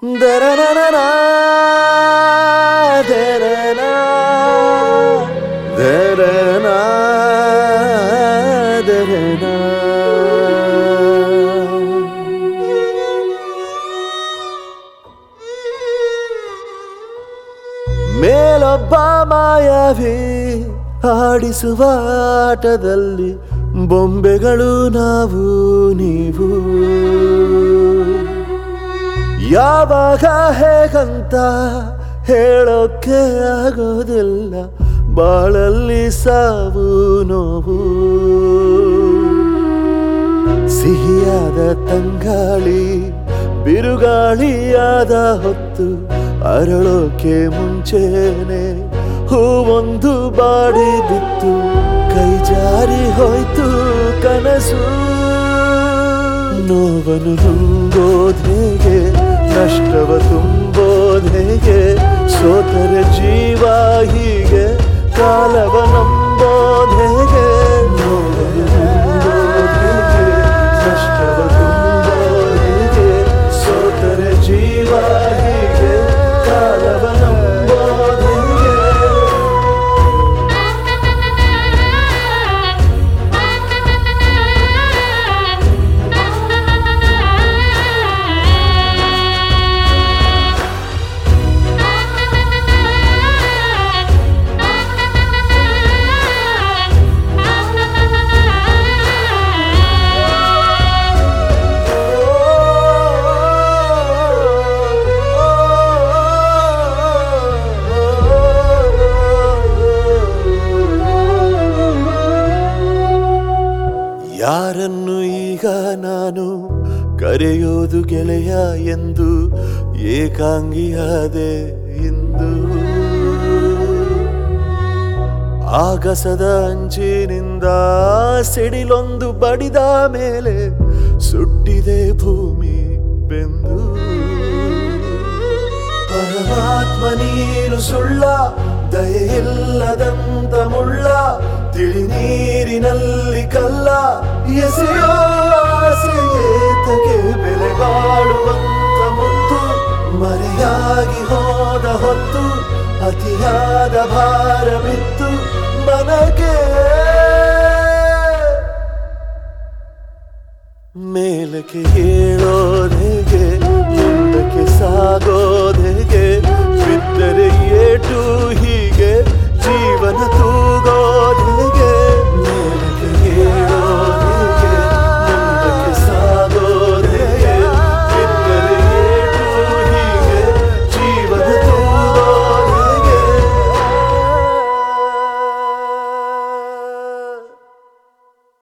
ದರನನನ, ದರನ, ದರನ, ದರನ. ಮೇಲೊಬ್ಬ ಮಾಯಾವಿ ಆಡಿಸುವ ಆಟದಲ್ಲಿ ಬೊಂಬೆಗಳು ನಾವು ನೀವು ಯಾವಾಗ ಹೇಗಂತ ಹೇಳೋಕೆ ಆಗೋದಿಲ್ಲ ಬಾಳಲ್ಲಿ ಸಾವು ನೋವು ಸಿಹಿಯಾದ ತಂಗಾಳಿ ಬಿರುಗಾಳಿಯಾದ ಹೊತ್ತು ಅರಳೋಕೆ ಮುಂಚೆನೆ ಹೂವೊಂದು ಬಾಡಿ ಬಿತ್ತು ಕೈ ಜಾರಿ ಹೋಯ್ತು ಕನಸು ನೋವನ್ನು ನುಂಗೋದ್ ಹೇಗೆ ನಷ್ಟವ ತುಂಬೋದ್ ಹೇಗೆ ಸೋತರೆ ಜೀವ ಹೀಗೆ ಕಾಲವ ನಂಬೋದ್ ಹೇಗೆ ನೋವನ್ನು ನುಂಗೋದ್ ಹೇಗೆ ನಷ್ಟವ ತುಂಬೋದ್ ಹೇಗೆ ಸೋತರೆ ಜೀವ ಹೀಗೆ ಕಾಲವ ನಂಬೋದ್ ಹೇಗೆ ಯಾರನ್ನು ಈಗ ನಾನು ಕರೆಯೋದು ಗೆಳೆಯ ಎಂದು ಏಕಾಂಗಿಯಾದೆ ಇಂದು ಆಗಸದ ಅಂಚಿನಿಂದ ಸಿಡಿಲೊಂದು ಬಡಿದ ಮೇಲೆ ಸುಟ್ಟಿದೆ ಭೂಮಿ ಬೆಂದು ಪರಮಾತ್ಮ ನೀನು ಸುಳ್ಳ ದಯೆಯಿಲ್ಲದಂತ ಮುಳ್ಳ ತಿಳಿ ನೀರಿನಲ್ಲಿ ಕಲ್ಲ ಎಸೆಯೋ ಆಸೆಯೇತಗೆ ಬೆಲೆ ಬಾಳುವಂತ ಮುತ್ತು ಮರೆಯಾಗಿ ಹೋದ ಹೊತ್ತು ಅತಿಯಾದ ಭಾರ ಬಿತ್ತು ಮನಗೆ ಮೇಲಕ್ಕೆ ಏಳೋದೆಗೆ ಮುಂದಕ್ಕೆ ಸಾಗೋದೆಗೆ ಬಿದ್ದರೆ ಏಟು